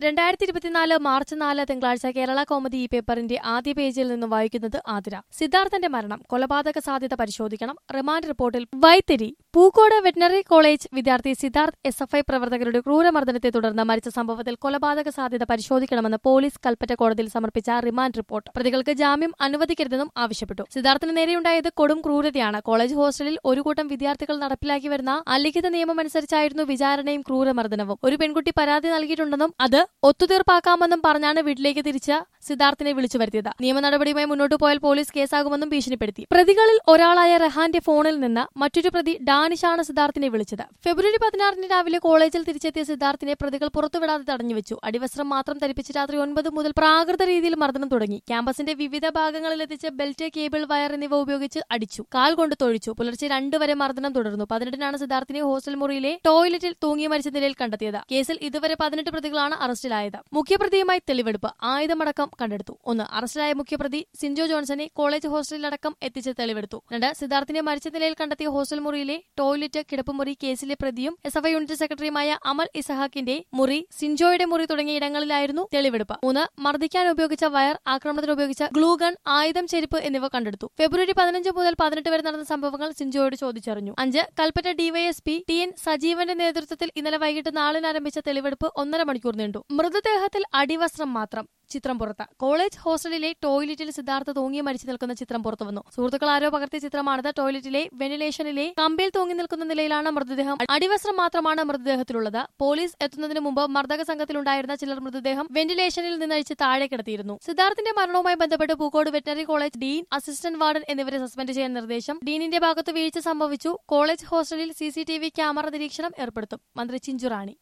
രണ്ടായിരത്തി ഇരുപത്തിനാല് മാർച്ച് നാല് തിങ്കളാഴ്ച കേരള കോമഡി ഈ പേപ്പറിന്റെ ആദ്യ പേജിൽ നിന്നും വായിക്കുന്നത് ആതിര സിദ്ധാർത്ഥന്റെ മരണം കൊലപാതക സാധ്യത പരിശോധിക്കണം റിമാൻഡ് റിപ്പോർട്ടിൽ വൈത്തിരി പൂക്കോട് വെറ്റിനറി കോളേജ് വിദ്യാർത്ഥി സിദ്ധാർത്ഥ് എസ് എഫ് ഐ പ്രവർത്തകരുടെ ക്രൂരമർദ്ദനത്തെ തുടർന്ന് മരിച്ച സംഭവത്തിൽ കൊലപാതക സാധ്യത പരിശോധിക്കണമെന്ന് പോലീസ് കൽപ്പറ്റ കോടതിയിൽ സമർപ്പിച്ച റിമാൻഡ് റിപ്പോർട്ട് പ്രതികൾക്ക് ജാമ്യം അനുവദിക്കരുതെന്നും ആവശ്യപ്പെട്ടു സിദ്ധാർത്ഥിന് നേരെയുണ്ടായത് കൊടും ക്രൂരതയാണ് കോളേജ് ഹോസ്റ്റലിൽ ഒരു കൂട്ടം വിദ്യാർത്ഥികൾ നടപ്പിലാക്കി വരുന്ന അലിഖിത നിയമം അനുസരിച്ചായിരുന്നു വിചാരണയും ക്രൂരമർദ്ദനവും ഒരു പെൺകുട്ടി പരാതി നൽകിയിട്ടുണ്ടെന്നും അത് ഒത്തുതീർപ്പാക്കാമെന്നും പറഞ്ഞാണ് വീട്ടിലേക്ക് തിരിച്ച സിദ്ധാർത്ഥിനെ വിളിച്ചു വരുത്തിയത് നിയമ നടപടിയുമായി മുന്നോട്ടു പോയാൽ പോലീസ് കേസാകുമെന്നും ഭീഷണിപ്പെടുത്തി പ്രതികളിൽ ഒരാളായ റഹാന്റെ ഫോണിൽ നിന്ന് മറ്റൊരു പ്രതി ഡാനിഷാണ് സിദ്ധാർത്ഥിനെ വിളിച്ചത് ഫെബ്രുവരി പതിനാറിന് രാവിലെ കോളേജിൽ തിരിച്ചെത്തിയ സിദ്ധാർത്ഥിനെ പ്രതികൾ പുറത്തുവിടാതെ തടഞ്ഞുവെച്ചു അടിവസ്ത്രം മാത്രം ധരിപ്പിച്ച് രാത്രി ഒൻപത് മുതൽ പ്രാകൃത രീതിയിൽ മർദ്ദനം തുടങ്ങി ക്യാമ്പസിന്റെ വിവിധ ഭാഗങ്ങളിൽ എത്തിച്ച് ബെൽറ്റ് കേബിൾ വയർ എന്നിവ ഉപയോഗിച്ച് അടിച്ചു കാൽ കൊണ്ട് തൊഴിച്ചു പുലർച്ചെ രണ്ട് വരെ മർദ്ദനം തുടർന്നു പതിനെട്ടിനാണ് സിദ്ധാർത്ഥിനെ ഹോസ്റ്റൽ മുറിയിലെ ടോയ്ലറ്റിൽ തൂങ്ങി മരിച്ച നിലയിൽ കണ്ടെത്തിയത് കേസിൽ ഇതുവരെ പതിനെട്ട് പ്രതികളാണ് അറസ്റ്റിലായത് മുഖ്യപ്രതിയുമായി തെളിവെടുപ്പ് ആയുധമടക്കം കണ്ടെടുത്തു ഒന്ന് അറസ്റ്റിലായ മുഖ്യപ്രതി സിൻജോ ജോൺസനെ കോളേജ് ഹോസ്റ്റലിലടക്കം എത്തിച്ച് തെളിവെടുത്തു രണ്ട് സിദ്ധാർത്ഥിനെ മരിച്ച നിലയിൽ കണ്ടെത്തിയ ഹോസ്റ്റൽ മുറിയിലെ ടോയ്ലറ്റ് കിടപ്പുമുറി കേസിലെ പ്രതിയും എസ് എഫ് ഐ യൂണിറ്റ് സെക്രട്ടറിയുമായ അമൽ ഇസഹാക്കിന്റെ മുറി സിൻജോയുടെ മുറി തുടങ്ങിയ ഇടങ്ങളിലായിരുന്നു തെളിവെടുപ്പ് മൂന്ന് മർദ്ദിക്കാൻ ഉപയോഗിച്ച വയർ ആക്രമണത്തിന് ഉപയോഗിച്ച ഗ്ലൂഗൺ ആയുധം ചെരുപ്പ് എന്നിവ കണ്ടെടുത്തു ഫെബ്രുവരി പതിനഞ്ച് മുതൽ പതിനെട്ട് വരെ നടന്ന സംഭവങ്ങൾ സിൻജോയോട് ചോദിച്ചറിഞ്ഞു അഞ്ച് കൽപ്പറ്റ ഡിവൈഎസ്പി ടി എൻ സജീവന്റെ നേതൃത്വത്തിൽ ഇന്നലെ വൈകിട്ട് നാലിന് ആരംഭിച്ച തെളിവെടുപ്പ് ഒന്നര മണിക്കൂർ നീണ്ടു മൃതദേഹത്തിൽ അടിവസ്ത്രം മാത്രം ചിത്രം പുറത്ത് കോളേജ് ഹോസ്റ്റലിലെ ടോയ്ലറ്റിൽ സിദ്ധാർത്ഥ തൂങ്ങി മരിച്ചു നിൽക്കുന്ന ചിത്രം പുറത്തു വന്നു സുഹൃത്തുക്കൾ ആരോ പകർത്തിയ ചിത്രമാണിത് ടോയ്ലറ്റിലെ വെന്റിലേഷനിലെ കമ്പിൽ തൂങ്ങി നിൽക്കുന്ന നിലയിലാണ് മൃതദേഹം അടിവസ്ത്രം മാത്രമാണ് മൃതദേഹത്തിലുള്ളത് പോലീസ് എത്തുന്നതിന് മുമ്പ് മർദ്ദക സംഘത്തിലുണ്ടായിരുന്ന ചിലർ മൃതദേഹം വെന്റിലേഷനിൽ നിന്നഴിച്ച് താഴെ കിടത്തിയിരുന്നു സിദ്ധാർത്ഥിന്റെ മരണവുമായി ബന്ധപ്പെട്ട് Pookode veterinary college dean assistant warden എന്നിവരെ സസ്പെൻഡ് ചെയ്യാൻ നിർദ്ദേശം ഡീനിന്റെ ഭാഗത്ത് വീഴ്ച സംഭവിച്ചു കോളേജ് ഹോസ്റ്റലിൽ സിസിടിവി ക്യാമറ നിരീക്ഷണം ഏർപ്പെടുത്തും മന്ത്രി ചിഞ്ചുറാണി